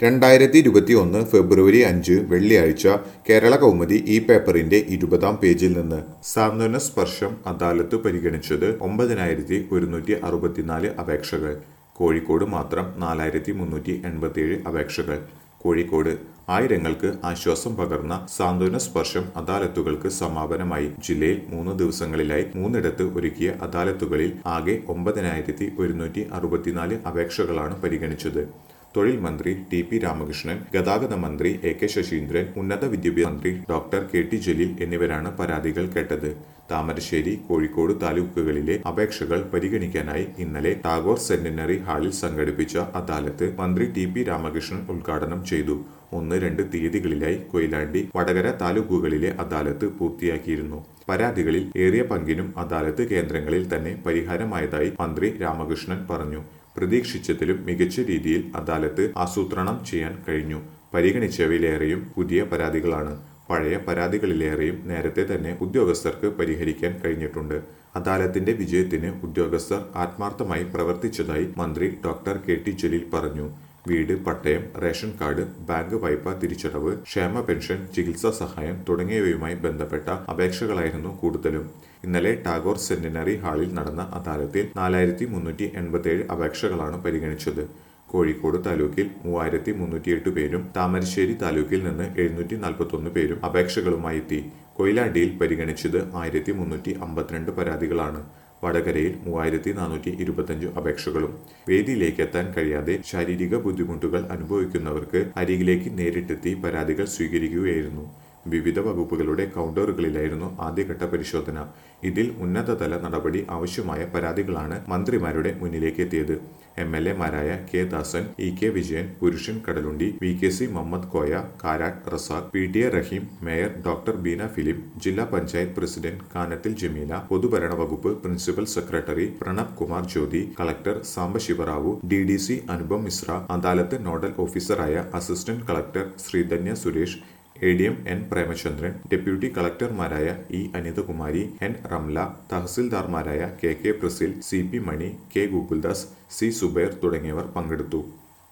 രണ്ടായിരത്തി ഇരുപത്തി ഒന്ന് ഫെബ്രുവരി അഞ്ച് വെള്ളിയാഴ്ച കേരള കൗമുദി ഈ പേപ്പറിന്റെ ഇരുപതാം പേജിൽ നിന്ന് സാന്ത്വന സ്പർശം അദാലത്ത് പരിഗണിച്ചത് ഒമ്പതിനായിരത്തി ഒരുന്നൂറ്റി അറുപത്തിനാല് അപേക്ഷകൾ കോഴിക്കോട് മാത്രം നാലായിരത്തി മുന്നൂറ്റി എൺപത്തിയേഴ് അപേക്ഷകൾ കോഴിക്കോട് ആയിരങ്ങൾക്ക് ആശ്വാസം പകർന്ന സാന്ത്വന സ്പർശം അദാലത്തുകൾക്ക് സമാപനമായി ജില്ലയിൽ മൂന്ന് ദിവസങ്ങളിലായി മൂന്നിടത്ത് ഒരുക്കിയ അദാലത്തുകളിൽ ആകെ ഒമ്പതിനായിരത്തി ഒരുന്നൂറ്റി അറുപത്തിനാല് അപേക്ഷകളാണ് പരിഗണിച്ചത് തൊഴിൽ മന്ത്രി ടി പി രാമകൃഷ്ണൻ ഗതാഗത മന്ത്രി എ കെ ശശീന്ദ്രൻ ഉന്നത വിദ്യാഭ്യാസ മന്ത്രി ഡോക്ടർ കെ ടി ജലീൽ എന്നിവരാണ് പരാതികൾ കേട്ടത് താമരശ്ശേരി കോഴിക്കോട് താലൂക്കുകളിലെ അപേക്ഷകൾ പരിഗണിക്കാനായി ഇന്നലെ ടാഗോർ സെന്റിനറി ഹാളിൽ സംഘടിപ്പിച്ച അദാലത്ത് മന്ത്രി ടി പി രാമകൃഷ്ണൻ ഉദ്ഘാടനം ചെയ്തു ഒന്ന് രണ്ട് തീയതികളിലായി കൊയിലാണ്ടി വടകര താലൂക്കുകളിലെ അദാലത്ത് പൂർത്തിയാക്കിയിരുന്നു പരാതികളിൽ ഏറിയ പങ്കിനും അദാലത്ത് കേന്ദ്രങ്ങളിൽ തന്നെ പരിഹാരമായതായി മന്ത്രി രാമകൃഷ്ണൻ പറഞ്ഞു പ്രതീക്ഷിച്ചതിലും മികച്ച രീതിയിൽ അദാലത്ത് ആസൂത്രണം ചെയ്യാൻ കഴിഞ്ഞു പരിഗണിച്ചവയിലേറെയും പുതിയ പരാതികളാണ് പഴയ പരാതികളിലേറെയും നേരത്തെ തന്നെ ഉദ്യോഗസ്ഥർക്ക് പരിഹരിക്കാൻ കഴിഞ്ഞിട്ടുണ്ട് അദാലത്തിന്റെ വിജയത്തിന് ഉദ്യോഗസ്ഥർ ആത്മാർത്ഥമായി പ്രവർത്തിച്ചതായി മന്ത്രി ഡോക്ടർ കെ ടി ജലീൽ പറഞ്ഞു വീട് പട്ടയം റേഷൻ കാർഡ് ബാങ്ക് വായ്പ തിരിച്ചടവ് ക്ഷേമ പെൻഷൻ ചികിത്സാ സഹായം തുടങ്ങിയവയുമായി ബന്ധപ്പെട്ട അപേക്ഷകളായിരുന്നു കൂടുതലും ഇന്നലെ ടാഗോർ സെന്റിനറി ഹാളിൽ നടന്ന അദാലത്തിൽ നാലായിരത്തി മുന്നൂറ്റി എൺപത്തിയേഴ് അപേക്ഷകളാണ് പരിഗണിച്ചത് കോഴിക്കോട് താലൂക്കിൽ മൂവായിരത്തി മുന്നൂറ്റിയെട്ട് പേരും താമരശ്ശേരി താലൂക്കിൽ നിന്ന് എഴുന്നൂറ്റി നാൽപ്പത്തൊന്ന് പേരും അപേക്ഷകളുമായി എത്തി കൊയിലാണ്ടിയിൽ പരിഗണിച്ചത് ആയിരത്തി മുന്നൂറ്റി അമ്പത്തിരണ്ട് പരാതികളാണ് വടകരയിൽ മൂവായിരത്തി നാനൂറ്റി ഇരുപത്തഞ്ച് അപേക്ഷകളും വേദിയിലേക്ക് എത്താൻ കഴിയാതെ ശാരീരിക ബുദ്ധിമുട്ടുകൾ അനുഭവിക്കുന്നവർക്ക് അരികിലേക്ക് നേരിട്ടെത്തി പരാതികൾ സ്വീകരിക്കുകയായിരുന്നു വിവിധ വകുപ്പുകളുടെ കൗണ്ടറുകളിലായിരുന്നു ആദ്യഘട്ട പരിശോധന ഇതിൽ ഉന്നതതല നടപടി ആവശ്യമായ പരാതികളാണ് മന്ത്രിമാരുടെ മുന്നിലേക്ക് എത്തിയത് എം എൽ എമാരായ K Dasan E K Vijayan Purushan Kadalundi V K C Muhammad Koya Karat Razak P T A Rahim mayor doctor Beena Philip ജില്ലാ പഞ്ചായത്ത് പ്രസിഡന്റ് കാനത്തിൽ ജമീല പൊതുഭരണ വകുപ്പ് principal secretary Pranab Kumar Jyoti collector Sambasivarao D D C Anupam Mishra adalat nodal ഓഫീസറായ assistant collector Sreedhanya Suresh A D M N Premachandran deputy കളക്ടർമാരായ ഇ അനിതകുമാരി എൻ റംല തഹസിൽദാർമാരായ K K പ്രസിൽ C P Mani K Gokuldas C Zubair തുടങ്ങിയവർ പങ്കെടുത്തു